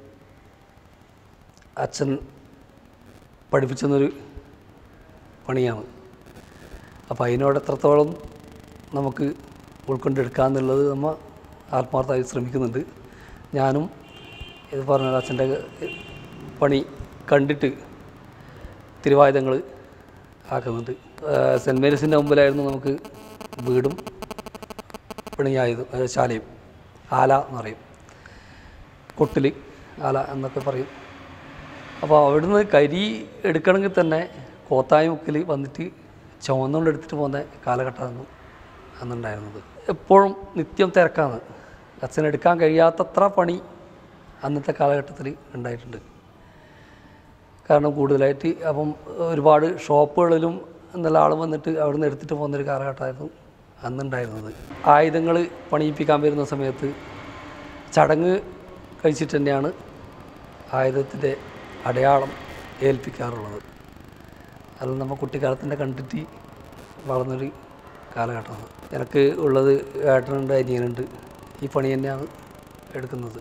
അച്ഛൻ പഠിപ്പിച്ചെന്നൊരു പണിയാണ് അപ്പോൾ അതിനോട് എത്രത്തോളം നമുക്ക് ഉൾക്കൊണ്ടെടുക്കാമെന്നുള്ളത് നമ്മൾ ആത്മാർത്ഥമായി ശ്രമിക്കുന്നുണ്ട് ഞാനും ഇത് പറഞ്ഞ അച്ഛൻ്റെ പണി കണ്ടിട്ട് തിരുവായുധങ്ങൾ ആക്കുന്നുണ്ട് ഏഹ് സെൻറ്റ് മേരീസിൻ്റെ മുമ്പിലായിരുന്നു നമുക്ക് വീടും പണിയായത് ഏഹ് ശാലയും ആല എന്ന് പറയും കൊട്ടിൽ ആല എന്നൊക്കെ പറയും അപ്പോൾ അവിടുന്ന് കരി എടുക്കണമെങ്കിൽ തന്നെ കോത്തായ മുക്കിൽ വന്നിട്ട് ചുവന്നുകൊണ്ട് എടുത്തിട്ട് പോകുന്ന കാലഘട്ടമായിരുന്നു അന്നുണ്ടായിരുന്നത് എപ്പോഴും നിത്യം തിരക്കാണ് അച്ഛൻ എടുക്കാൻ കഴിയാത്തത്ര പണി അന്നത്തെ കാലഘട്ടത്തിൽ ഉണ്ടായിട്ടുണ്ട് കാരണം കൂടുതലായിട്ട് അപ്പം ഒരുപാട് ഷോപ്പുകളിലും എന്നുള്ള ആൾ വന്നിട്ട് അവിടെ നിന്ന് എടുത്തിട്ട് പോകുന്നൊരു കാലഘട്ടമായിരുന്നു അന്നുണ്ടായിരുന്നത് ആയുധങ്ങൾ പണിയിപ്പിക്കാൻ വരുന്ന സമയത്ത് ചടങ്ങ് കഴിച്ചിട്ട് തന്നെയാണ് ആയുധത്തിൻ്റെ അടയാളം ഏൽപ്പിക്കാറുള്ളത് അത് നമ്മൾ കുട്ടിക്കാലത്തിൻ്റെ കണ്ടിട്ട് വളർന്നൊരു കാലഘട്ടമാണ് എനിക്ക് ഉള്ളത് ഏട്ടനുണ്ട് അനിയനുണ്ട് ഈ പണി തന്നെയാണ് എടുക്കുന്നത്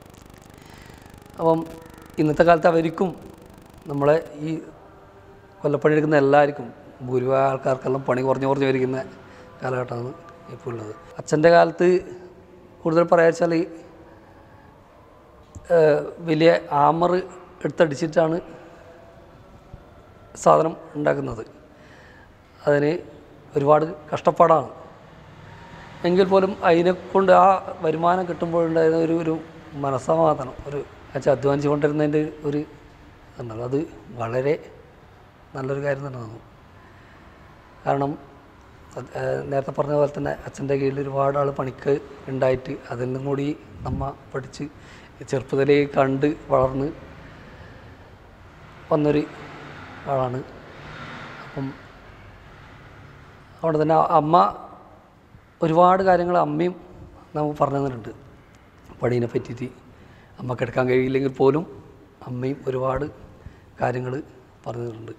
അപ്പം ഇന്നത്തെ കാലത്ത് അവർക്കും നമ്മളെ ഈ കൊല്ലപ്പണി എടുക്കുന്ന എല്ലാവർക്കും ഭൂരിഭാഗം ആൾക്കാർക്കെല്ലാം പണി കുറഞ്ഞു കുറഞ്ഞു വരിക്കുന്ന കാലഘട്ടമാണ് ഇപ്പോൾ ഉള്ളത് അച്ഛൻ്റെ കാലത്ത് കൂടുതൽ പറയാ വെച്ചാൽ ഏഹ് വലിയ ആമർ എടുത്തടിച്ചിട്ടാണ് സാധനം ഉണ്ടാക്കുന്നത് അതിന് ഒരുപാട് കഷ്ടപ്പാടാണ് എങ്കിൽ പോലും അതിനെ കൊണ്ട് ആ വരുമാനം കിട്ടുമ്പോഴുണ്ടായിരുന്ന ഒരു ഒരു മനസ്സമാധാനം ഒരു വെച്ചാൽ അധ്വാനിച്ചു കൊണ്ടിരുന്നതിൻ്റെ ഒരു ഇതുണ്ടല്ലോ അത് വളരെ നല്ലൊരു കാര്യം തന്നെയാണ് കാരണം അത്, ഏഹ്, നേരത്തെ പറഞ്ഞ പോലെ തന്നെ അച്ഛൻ്റെ കീഴിൽ ഒരുപാട് ആൾ പണിക്ക് ഉണ്ടായിട്ട് അതിൽ നിന്നും കൂടി നമ്മ പഠിച്ച് ചെറുപ്പത്തിലേ കണ്ട് വളർന്ന് വന്നൊരു ആളാണ് അപ്പം അവിടെ തന്നെ അമ്മ ഒരുപാട് കാര്യങ്ങൾ അമ്മയും നമുക്ക് പറഞ്ഞു തന്നിട്ടുണ്ട് പണീനെ പറ്റിയിട്ട് അമ്മക്ക് എടുക്കാൻ കഴിയില്ലെങ്കിൽ പോലും അമ്മയും ഒരുപാട് കാര്യങ്ങൾ പറഞ്ഞു തന്നിട്ടുണ്ട്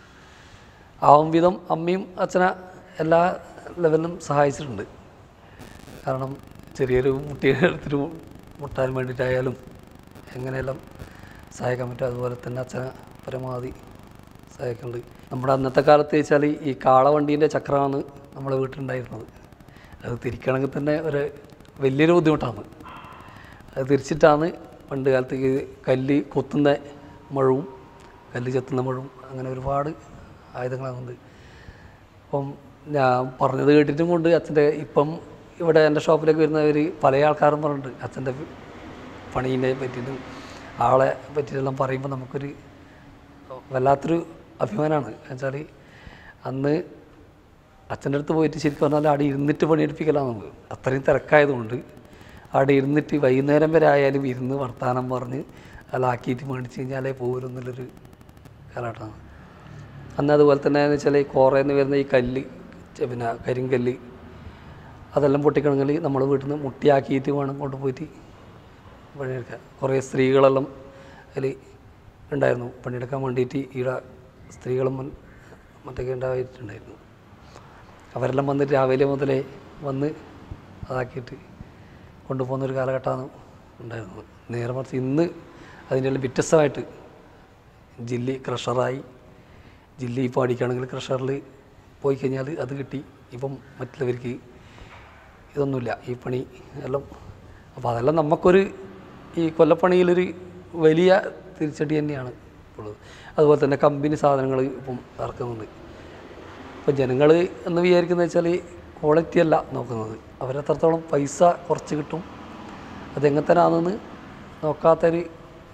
ആവും വിധം അമ്മയും അച്ഛനെ എല്ലാ ലെവലിലും സഹായിച്ചിട്ടുണ്ട് കാരണം ചെറിയൊരു മുട്ടിയെ എടുത്തിട്ട് മുട്ടാൻ വേണ്ടിയിട്ടായാലും എങ്ങനെയെല്ലാം സഹായിക്കാൻ പറ്റും അതുപോലെ തന്നെ അച്ഛനെ പരമാവധി സഹായിക്കുന്നുണ്ട് നമ്മുടെ അന്നത്തെ കാലത്ത് വെച്ചാൽ ഈ കാളവണ്ടീൻ്റെ ചക്രമാണ് നമ്മളെ വീട്ടിലുണ്ടായിരുന്നത് അത് തിരിക്കണമെങ്കിൽ തന്നെ ഒരു വലിയൊരു ബുദ്ധിമുട്ടാണ് അത് തിരിച്ചിട്ടാണ് പണ്ട് കാലത്ത് ഈ കല്ല് കൊത്തുന്ന മഴവും കല്ല് ചെത്തുന്ന മഴവും അങ്ങനെ ഒരുപാട് ആയുധങ്ങളാകുന്നുണ്ട് അപ്പം ഞാൻ പറഞ്ഞത് കേട്ടിട്ടും കൊണ്ട് അച്ഛൻ്റെ ഇപ്പം ഇവിടെ എൻ്റെ ഷോപ്പിലേക്ക് വരുന്നവർ പല ആൾക്കാരും പറഞ്ഞിട്ടുണ്ട് അച്ഛൻ്റെ പണീനെ പറ്റിയിട്ടും ആളെ പറ്റിയിട്ടെല്ലാം പറയുമ്പോൾ നമുക്കൊരു വല്ലാത്തൊരു അഭിമാനമാണ് എന്നുവെച്ചാൽ അന്ന് അച്ഛൻ്റെ അടുത്ത് പോയിട്ട് ശരിക്കും പറഞ്ഞാൽ അവിടെ ഇരുന്നിട്ട് പണിയെടുപ്പിക്കലാണ് നമുക്ക് അത്രയും തിരക്കായതുകൊണ്ട് അവിടെ ഇരുന്നിട്ട് വൈകുന്നേരം വരെ ആയാലും ഇരുന്ന് വർത്തമാനം പറഞ്ഞ് അതിലാക്കിയിട്ട് മേടിച്ച് കഴിഞ്ഞാലേ പോരുന്നുള്ളൊരു കാലഘട്ടമാണ് അന്ന് അതുപോലെ തന്നെ എന്ന് വെച്ചാൽ ഈ കോറയിൽ നിന്ന് വരുന്ന ഈ കല്ല് ചെ- പിന്നെ കരിങ്കല്ല് അതെല്ലാം പൊട്ടിക്കണമെങ്കിൽ നമ്മൾ വീട്ടിൽ നിന്ന് മുട്ടിയാക്കിയിട്ട് വേണം കൊണ്ടുപോയിട്ട് പണിയെടുക്കാൻ കുറേ സ്ത്രീകളെല്ലാം അതിൽ ഉണ്ടായിരുന്നു പണിയെടുക്കാൻ വേണ്ടിയിട്ട് ഇവിടെ സ്ത്രീകളും മൻ- മറ്റൊക്കെ ഉണ്ടായിട്ടുണ്ടായിരുന്നു അവരെല്ലാം വന്നിട്ട് രാവിലെ മുതലേ വന്ന് അതാക്കിയിട്ട് കൊണ്ടുപോകുന്ന ഒരു കാലഘട്ടമാണ് ഉണ്ടായിരുന്നത് നേരെ മറിച്ച് ഇന്ന് അതിൻ്റെ വ്യത്യസ്തമായിട്ട് ജില്ലി ക്രഷറായി ജില്ലി ഇപ്പോൾ അടിക്കുകയാണെങ്കിൽ ക്രഷറിൽ പോയി കഴിഞ്ഞാൽ അത് കിട്ടി ഇപ്പം മറ്റുള്ളവർക്ക് ഇതൊന്നുമില്ല ഈ പണി എല്ലാം അപ്പോൾ അതെല്ലാം നമുക്കൊരു ഈ കൊല്ലപ്പണിയിലൊരു വലിയ തിരിച്ചടി തന്നെയാണ് ഉള്ളത് അതുപോലെ തന്നെ കമ്പനി സാധനങ്ങൾ ഇപ്പം ഇറക്കുന്നുണ്ട് ഇപ്പം ജനങ്ങൾ എന്ന് വിചാരിക്കുന്നത് വെച്ചാൽ ക്വാളിറ്റി അല്ല നോക്കുന്നത് അവരെത്രത്തോളം പൈസ കുറച്ച് കിട്ടും അതെങ്ങനെ തന്നെയാണെന്ന് നോക്കാത്തൊരു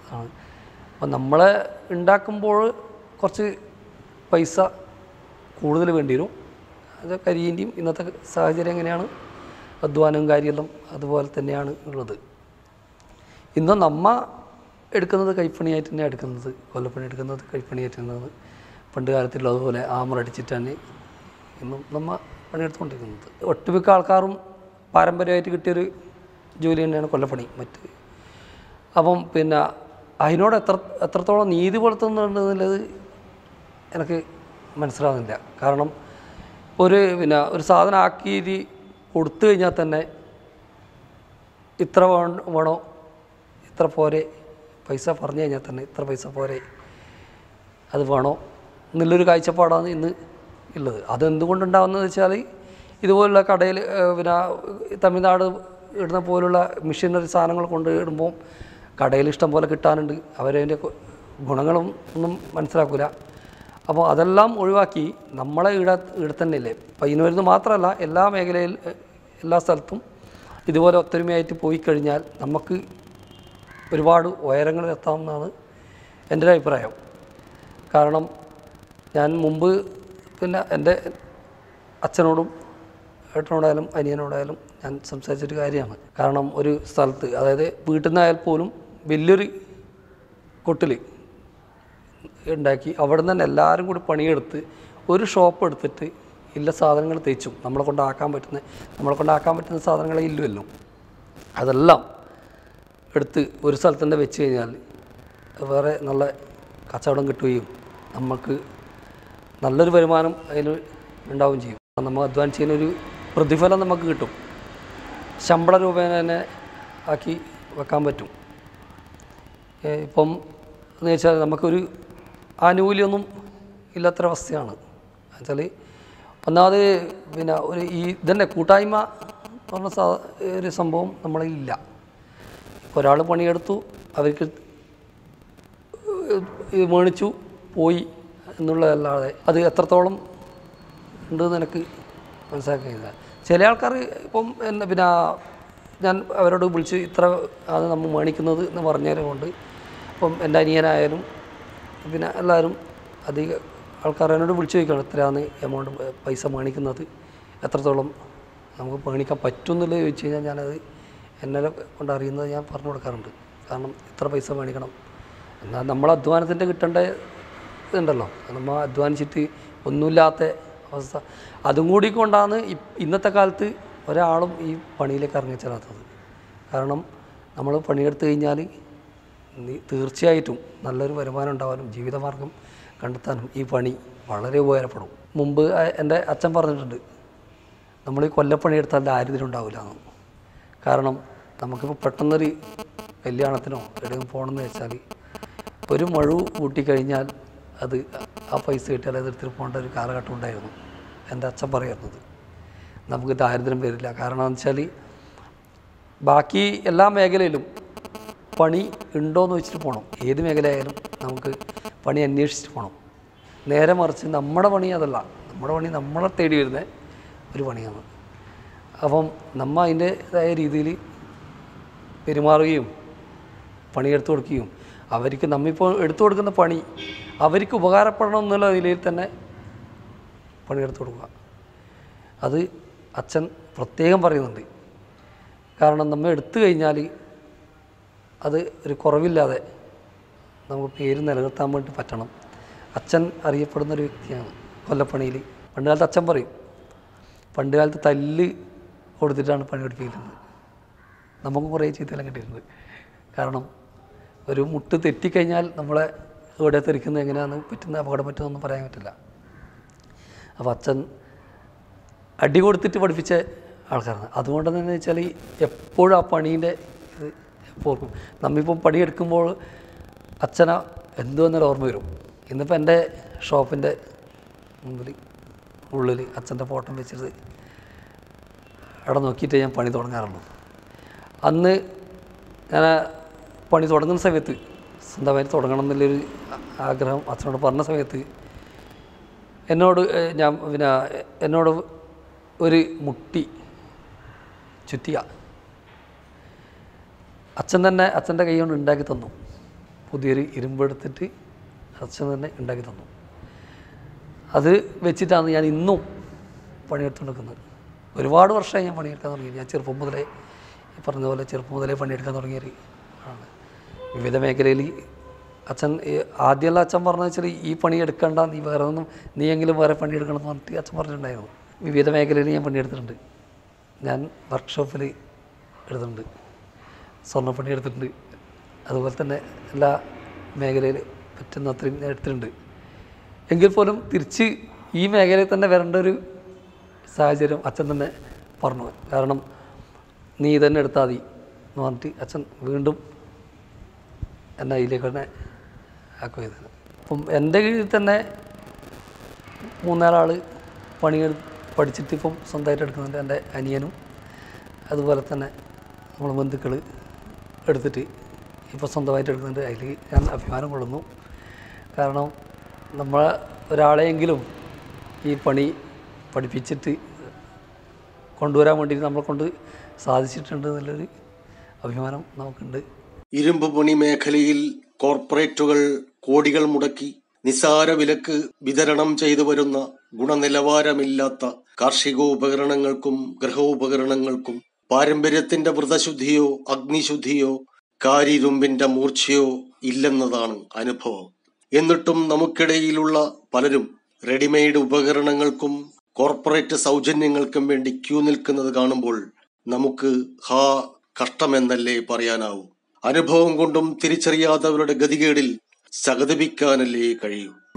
ആണ് അപ്പം നമ്മളെ ഉണ്ടാക്കുമ്പോൾ കുറച്ച് പൈസ കൂടുതൽ വേണ്ടി വരും അത് കരിയിൻ്റെയും ഇന്നത്തെ സാഹചര്യം എങ്ങനെയാണ് അധ്വാനവും കാര്യമെല്ലാം അതുപോലെ തന്നെയാണ് ഉള്ളത് ഇന്ന് നമ്മ എടുക്കുന്നത് കൈപ്പണിയായിട്ട് തന്നെ എടുക്കുന്നത് കൊല്ലപ്പണി എടുക്കുന്നത് കൈപ്പണിയായിട്ട് തന്നെയാണ് പണ്ട് കാലത്തുള്ളതുപോലെ ആമറടിച്ചിട്ടാണ് ഇന്നും നമ്മ പണിയെടുത്തുകൊണ്ടിരിക്കുന്നത് ഒട്ടുമിക്ക ആൾക്കാരും പാരമ്പര്യമായിട്ട് കിട്ടിയൊരു ജോലി തന്നെയാണ് കൊല്ലപ്പണി മറ്റ് അപ്പം പിന്നെ അതിനോട് എത്ര എത്രത്തോളം നീതി പുലർത്തുന്നുണ്ടെന്നുള്ളത് എനിക്ക് മനസ്സിലാവുന്നില്ല കാരണം ഒരു പിന്നെ ഒരു സാധനം ആക്കി കൊടുത്തു കഴിഞ്ഞാൽ തന്നെ ഇത്ര വേണ- വേണോ ഇത്ര പോരെ പൈസ പറഞ്ഞു കഴിഞ്ഞാൽ തന്നെ ഇത്ര പൈസ പോരെ അത് വേണോ എന്നുള്ളൊരു കാഴ്ചപ്പാടാണ് ഇന്ന് ഉള്ളത് അതെന്തുകൊണ്ടുണ്ടാകുന്നത് വെച്ചാൽ ഇതുപോലുള്ള കടയിൽ പിന്നെ തമിഴ്നാട് ഇടുന്ന പോലുള്ള മെഷീനറി സാധനങ്ങൾ കൊണ്ട് ഇടുമ്പോൾ കടയിൽ ഇഷ്ടം പോലെ കിട്ടാനുണ്ട് അവരതിൻ്റെ കൊ- ഗുണങ്ങളും ഒന്നും മനസ്സിലാക്കില്ല അപ്പോൾ അതെല്ലാം ഒഴിവാക്കി നമ്മളെ ഇട ഇവിടെ തന്നെയല്ലേ പയ്യന്നൂരിൽ മാത്രമല്ല എല്ലാ മേഖലയിൽ എ, എല്ലാ സ്ഥലത്തും ഇതുപോലെ ഒത്തൊരുമയായിട്ട് പോയി കഴിഞ്ഞാൽ നമുക്ക് ഒരുപാട് ഉയരങ്ങളിൽ എത്താമെന്നാണ് എൻ്റെ ഒരു അഭിപ്രായം കാരണം ഞാൻ മുമ്പ് പിന്നെ എൻ്റെ അച്ഛനോടും ഏട്ടനോടായാലും അനിയനോടായാലും ഞാൻ സംസാരിച്ചൊരു കാര്യമാണ് കാരണം ഒരു സ്ഥലത്ത് അതായത് വീട്ടിൽ നിന്നായാൽ പോലും വലിയൊരു കൊട്ടിൽ ഉണ്ടാക്കി അവിടെ നിന്ന് തന്നെ എല്ലാവരും കൂടി പണിയെടുത്ത് ഒരു ഷോപ്പ് എടുത്തിട്ട് ഇല്ല സാധനങ്ങൾ തേച്ചും നമ്മളെ കൊണ്ടാക്കാൻ പറ്റുന്ന നമ്മളെ കൊണ്ടാക്കാൻ പറ്റുന്ന സാധനങ്ങളെ ഇല്ലുമല്ലോ അതെല്ലാം എടുത്ത് ഒരു സ്ഥലത്ത് തന്നെ വെച്ച് കഴിഞ്ഞാൽ വേറെ നല്ല കച്ചവടം കിട്ടുകയും നമുക്ക് നല്ലൊരു വരുമാനം അതിൽ ഉണ്ടാവുകയും ചെയ്യും നമ്മൾ അധ്വാനിച്ചതിന് ഒരു പ്രതിഫലം നമുക്ക് കിട്ടും ശമ്പള രൂപേണ തന്നെ ആക്കി വെക്കാൻ പറ്റും ഏ, ഇപ്പം എന്ന് വെച്ചാൽ നമുക്കൊരു ആനുകൂല്യമൊന്നും ഇല്ലാത്തൊരവസ്ഥയാണ് എന്നുവെച്ചാൽ ഒന്നാമത് പിന്നെ ഒരു ഈ ഇതന്നെ കൂട്ടായ്മ എന്ന് പറഞ്ഞ സാ ഒരു സംഭവം നമ്മളിൽ ഇല്ല ഒരാൾ പണിയെടുത്തു അവർക്ക് ഇത് മേണിച്ചു പോയി എന്നുള്ളതല്ലാതെ അത് എത്രത്തോളം ഉണ്ടെന്ന് എനിക്ക് മനസ്സിലാക്കിയില്ല ചില ആൾക്കാർ ഇപ്പം എന്നെ പിന്നെ ഞാൻ അവരോട് വിളിച്ച് ഇത്ര ആണ് നമ്മൾ മേണിക്കുന്നത് എന്ന് പറഞ്ഞതിനെ കൊണ്ട് ഇപ്പം എൻ്റെ അനിയനായാലും പിന്നെ എല്ലാവരും അധിക ആൾക്കാർ എന്നോട് വിളിച്ച് ചോദിക്കുകയാണ് എത്രയാണ് എമൗണ്ട് പൈസ മേണിക്കുന്നത് എത്രത്തോളം നമുക്ക് മേണിക്കാൻ പറ്റും എന്നുള്ളത് ചോദിച്ചു കഴിഞ്ഞാൽ ഞാനത് എന്നെ കൊണ്ട് അറിയുന്നത് ഞാൻ പറഞ്ഞു കൊടുക്കാറുണ്ട് കാരണം ഇത്ര പൈസ മേണിക്കണം എന്നാൽ നമ്മൾ അധ്വാനത്തിൻ്റെ കിട്ടേണ്ട ഇതുണ്ടല്ലോ നമ്മൾ അധ്വാനിച്ചിട്ട് ഒന്നുമില്ലാത്ത അവസ്ഥ അതും കൂടി കൊണ്ടാണ് ഇ- ഇന്നത്തെ കാലത്ത് ഒരാളും ഈ പണിയിലേക്ക് ഇറങ്ങിച്ചേരാത്തത് കാരണം നമ്മൾ പണിയെടുത്ത് കഴിഞ്ഞാൽ നി- തീർച്ചയായിട്ടും നല്ലൊരു വരുമാനം ഉണ്ടാവാനും ജീവിതമാർഗം കണ്ടെത്താനും ഈ പണി വളരെ ഉപകാരപ്പെടും മുമ്പ് അ- എൻ്റെ അച്ഛൻ പറഞ്ഞിട്ടുണ്ട് നമ്മൾ ഈ കൊല്ലപ്പണി എടുത്താൽ ദാരിദ്ര്യം ഉണ്ടാവില്ല എന്ന് കാരണം നമുക്കിപ്പോൾ പെട്ടെന്നൊരു കല്യാണത്തിനോ എവിടെയും പോകണമെന്ന് വെച്ചാൽ ഒരു മഴു കൂട്ടിക്കഴിഞ്ഞാൽ അത് ആ പൈസ കിട്ടിയാൽ അത് എടുത്തിട്ട് പോകേണ്ട ഒരു കാലഘട്ടം ഉണ്ടായിരുന്നു എൻ്റെ അച്ഛൻ പറയുന്നത് നമുക്ക് ദാരിദ്ര്യം വരില്ല കാരണം എന്ന് വെച്ചാൽ ബാക്കി എല്ലാ മേഖലയിലും പണി ഉണ്ടോയെന്ന് വെച്ചിട്ട് പോകണം ഏത് മേഖലയായാലും നമുക്ക് പണി അന്വേഷിച്ചിട്ട് പോകണം നേരെ മറിച്ച് നമ്മുടെ പണി അതല്ല നമ്മുടെ പണി നമ്മളെ തേടി വരുന്ന ഒരു പണിയാണ് അപ്പം നമ്മ അതിൻ്റെതായ രീതിയിൽ പെരുമാറുകയും പണിയെടുത്തു കൊടുക്കുകയും അവർക്ക് നമ്മിപ്പോൾ എടുത്തു കൊടുക്കുന്ന പണി അവർക്ക് ഉപകാരപ്പെടണം എന്നുള്ള നിലയിൽ തന്നെ പണിയെടുത്തു കൊടുക്കുക അത് അച്ഛൻ പ്രത്യേകം പറയുന്നുണ്ട് കാരണം നമ്മൾ എടുത്തു കഴിഞ്ഞാൽ അത് ഒരു കുറവില്ലാതെ നമുക്ക് പേര് നിലനിർത്താൻ വേണ്ടി പറ്റണം അച്ഛൻ അറിയപ്പെടുന്ന ഒരു വ്യക്തിയാണ് കൊല്ലപ്പണിയിൽ പണ്ട് കാലത്ത് അച്ഛൻ പറയും പണ്ട് കാലത്ത് തല്ല് കൊടുത്തിട്ടാണ് പണിയെടുപ്പിക്കുന്നത് നമുക്ക് കുറേ ചീത്തയെല്ലാം കിട്ടിയിട്ടുണ്ട് കാരണം ഒരു മുട്ട് തെറ്റിക്കഴിഞ്ഞാൽ നമ്മളെ എവിടെ തെറിക്കുന്നത് എങ്ങനെയാണെന്ന് പറ്റുന്ന അപകടം പറ്റുന്നൊന്നും പറയാൻ പറ്റില്ല അപ്പോൾ അച്ഛൻ അടി കൊടുത്തിട്ട് പഠിപ്പിച്ച ആൾക്കാരാണ് അതുകൊണ്ട് തന്നെ വെച്ചാൽ എപ്പോഴും ആ പണീൻ്റെ ഇത് എപ്പോൾ ഓർക്കും നമ്മിപ്പം പണിയെടുക്കുമ്പോൾ അച്ഛന എന്തോ എന്നൊരു ഓർമ്മ വരും ഇന്നിപ്പോൾ എൻ്റെ ഷോപ്പിൻ്റെ മുമ്പിൽ ഉള്ളിൽ അച്ഛൻ്റെ ഫോട്ടോ വെച്ചിട്ട് അവിടെ നോക്കിയിട്ട് ഞാൻ പണി തുടങ്ങാറുള്ളൂ അന്ന് ഞാൻ ആ പണി തുടങ്ങുന്ന സമയത്ത് സ്വന്തമായിട്ട് തുടങ്ങണം എന്നുള്ളൊരു ആഗ്രഹം അച്ഛനോട് പറഞ്ഞ സമയത്ത് എന്നോട് ഏഹ്, ഞാൻ പിന്നെ എന്നോട് ഒരു മുട്ടി ചുറ്റിയ അച്ഛൻ തന്നെ അച്ഛൻ്റെ കൈ കൊണ്ട് ഉണ്ടാക്കി തന്നു പുതിയൊരു ഇരുമ്പെടുത്തിട്ട് അച്ഛൻ തന്നെ ഉണ്ടാക്കി തന്നു അത് വെച്ചിട്ടാണ് ഞാൻ ഇന്നും പണിയെടുത്തുകൊണ്ടിരിക്കുന്നത് ഒരുപാട് വർഷമായി ഞാൻ പണിയെടുക്കാൻ തുടങ്ങി ഞാൻ ചെറുപ്പം മുതലേ ഈ പറഞ്ഞ പോലെ ചെറുപ്പം മുതലേ പണിയെടുക്കാൻ തുടങ്ങിയൊരു ആണ് വിവിധ മേഖലയിൽ അച്ഛൻ ഈ ആദ്യമുള്ള അച്ഛൻ പറഞ്ഞ വെച്ചാൽ ഈ പണി എടുക്കണ്ട നീ വേറെ ഒന്നും നീ എങ്കിലും വേറെ പണി എടുക്കണം എന്ന് പറഞ്ഞിട്ട് അച്ഛൻ പറഞ്ഞിട്ടുണ്ടായിരുന്നു വിവിധ മേഖലയിൽ ഞാൻ പണിയെടുത്തിട്ടുണ്ട് ഞാൻ വർക്ക്ഷോപ്പിൽ എടുത്തിട്ടുണ്ട് സ്വർണ്ണപ്പണി എടുത്തിട്ടുണ്ട് അതുപോലെ തന്നെ എല്ലാ മേഖലയിൽ പറ്റുന്ന അത്രയും ഞാൻ എടുത്തിട്ടുണ്ട് എങ്കിൽ പോലും തിരിച്ച് ഈ മേഖലയിൽ തന്നെ വരേണ്ട ഒരു സാഹചര്യം അച്ഛൻ തന്നെ പറഞ്ഞു കാരണം നീ തന്നെ എടുത്താൽ മതി എന്ന് പറഞ്ഞിട്ട് അച്ഛൻ വീണ്ടും എന്നെ അതിലേക്ക് തന്നെ ആക്കുകയത് അപ്പം എൻ്റെ കീഴിൽ തന്നെ മൂന്നാലാൾ പണികൾ പഠിച്ചിട്ട് ഇപ്പം സ്വന്തമായിട്ട് എടുക്കുന്നുണ്ട് എൻ്റെ അനിയനും അതുപോലെ തന്നെ നമ്മളെ ബന്ധുക്കൾ എടുത്തിട്ട് ഇപ്പോൾ സ്വന്തമായിട്ട് എടുക്കുന്നുണ്ട് അതിൽ ഞാൻ അഭിമാനം കൊള്ളുന്നു കാരണം നമ്മൾ ഒരാളെയെങ്കിലും ഈ പണി പഠിപ്പിച്ചിട്ട് കൊണ്ടുവരാൻ വേണ്ടി നമ്മളെ കൊണ്ട് സാധിച്ചിട്ടുണ്ട് എന്നുള്ളൊരു അഭിമാനം നമുക്കുണ്ട് ഇരുമ്പ് പണി മേഖലയിൽ കോർപ്പറേറ്റുകൾ കോടികൾ മുടക്കി നിസാര വിലക്ക് വിതരണം ചെയ്തു വരുന്ന ഗുണനിലവാരമില്ലാത്ത കാർഷികോപകരണങ്ങൾക്കും ഗൃഹോപകരണങ്ങൾക്കും പാരമ്പര്യത്തിന്റെ വ്രതശുദ്ധിയോ അഗ്നിശുദ്ധിയോ കാരിരുമ്പിന്റെ മൂർച്ചയോ ഇല്ലെന്നതാണ് അനുഭവം എന്നിട്ടും നമുക്കിടയിലുള്ള പലരും റെഡിമെയ്ഡ് ഉപകരണങ്ങൾക്കും കോർപ്പറേറ്റ് സൗജന്യങ്ങൾക്കും വേണ്ടി ക്യൂ നിൽക്കുന്നത് കാണുമ്പോൾ നമുക്ക് ഹാ കഷ്ടമെന്നല്ലേ പറയാനാവൂ അനുഭവം കൊണ്ടും തിരിച്ചറിയാത്തവരുടെ ഗതികേടിൽ സഹതപിക്കാനല്ലേ കഴിയൂ